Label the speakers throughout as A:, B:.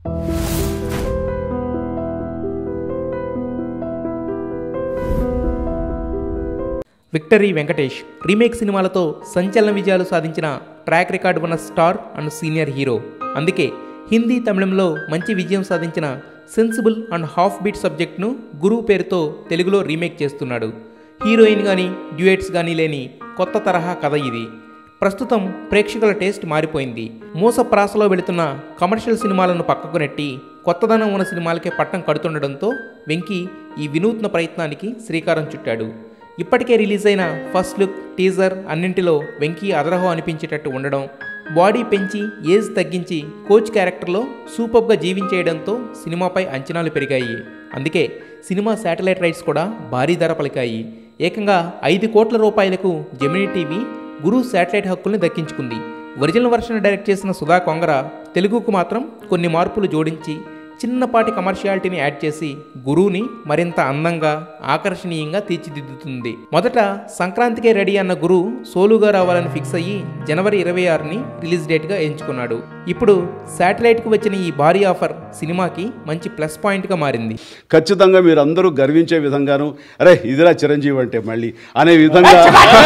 A: victory Venkatesh remake సినిమాలతో సంచలన విజయాలు సాధించిన ట్రాక్ రికార్డ్ ఉన్న స్టార్ అండ్ సీనియర్ హీరో అందుకే హిందీ తమిళంలో మంచి విజయం సాధించిన సెన్సిబుల్ అండ్ హాఫ్ బీట్ సబ్జెక్ట్ను గురువు పేరుతో తెలుగులో రీమేక్ చేస్తున్నాడు హీరోయిన్ కానీ డ్యూయట్స్ కానీ లేని కొత్త తరహా కథ ఇది ప్రస్తుతం ప్రేక్షకుల టేస్ట్ మారిపోయింది మూస ప్రాసలో వెళుతున్న కమర్షియల్ సినిమాలను పక్కకు నెట్టి కొత్తదనం ఉన్న సినిమాలకే పట్టం కడుతుండడంతో వెంకీ ఈ వినూత్న ప్రయత్నానికి శ్రీకారం చుట్టాడు ఇప్పటికే రిలీజ్ అయిన ఫస్ట్ లుక్ టీజర్ అన్నింటిలో వెంకీ అదరహో అనిపించేటట్టు ఉండడం బాడీ పెంచి ఏజ్ తగ్గించి కోచ్ క్యారెక్టర్లో సూపర్గా జీవించేయడంతో సినిమాపై అంచనాలు పెరిగాయి అందుకే సినిమా శాటిలైట్ రైట్స్ కూడా భారీ ధర పలికాయి ఏకంగా ఐదు కోట్ల రూపాయలకు జెమినీ టీవీ గురు శాటిలైట్ హక్కుల్ని దక్కించుకుంది ఒరిజినల్ వర్షన్ డైరెక్ట్ చేసిన సుధా కొంగర తెలుగుకు మాత్రం కొన్ని మార్పులు జోడించి చిన్నపాటి కమర్షియాలిటీని యాడ్ చేసి గురువుని మరింత అందంగా ఆకర్షణీయంగా తీర్చిదిద్దుతుంది మొదట సంక్రాంతికే రెడీ అన్న గురు సోలుగా రావాలని ఫిక్స్ అయ్యి జనవరి ఇరవై ఆరుని రిలీజ్ డేట్గా ఎంచుకున్నాడు ఇప్పుడు శాటిలైట్కు వచ్చిన ఈ భారీ ఆఫర్ సినిమాకి మంచి ప్లస్ పాయింట్గా మారింది
B: ఖచ్చితంగా మీరు అందరూ గర్వించే విధంగాను అరే ఇదిరా చిరంజీవి అంటే మళ్ళీ అనే విధంగా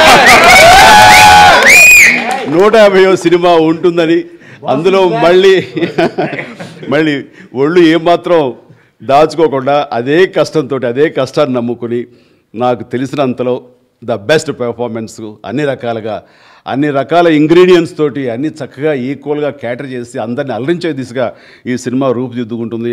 B: నూట యాభైవ సినిమా ఉంటుందని అందులో మళ్ళీ మళ్ళీ ఒళ్ళు ఏమాత్రం దాచుకోకుండా అదే కష్టంతో అదే కష్టాన్ని నమ్ముకుని నాకు తెలిసినంతలో ద బెస్ట్ పెర్ఫార్మెన్స్ అన్ని రకాలుగా అన్ని రకాల ఇంగ్రీడియంట్స్ తోటి అన్ని చక్కగా ఈక్వల్గా క్యాటర్ చేసి అందరిని అలరించే దిశగా ఈ సినిమా రూపుదిద్దుకుంటుంది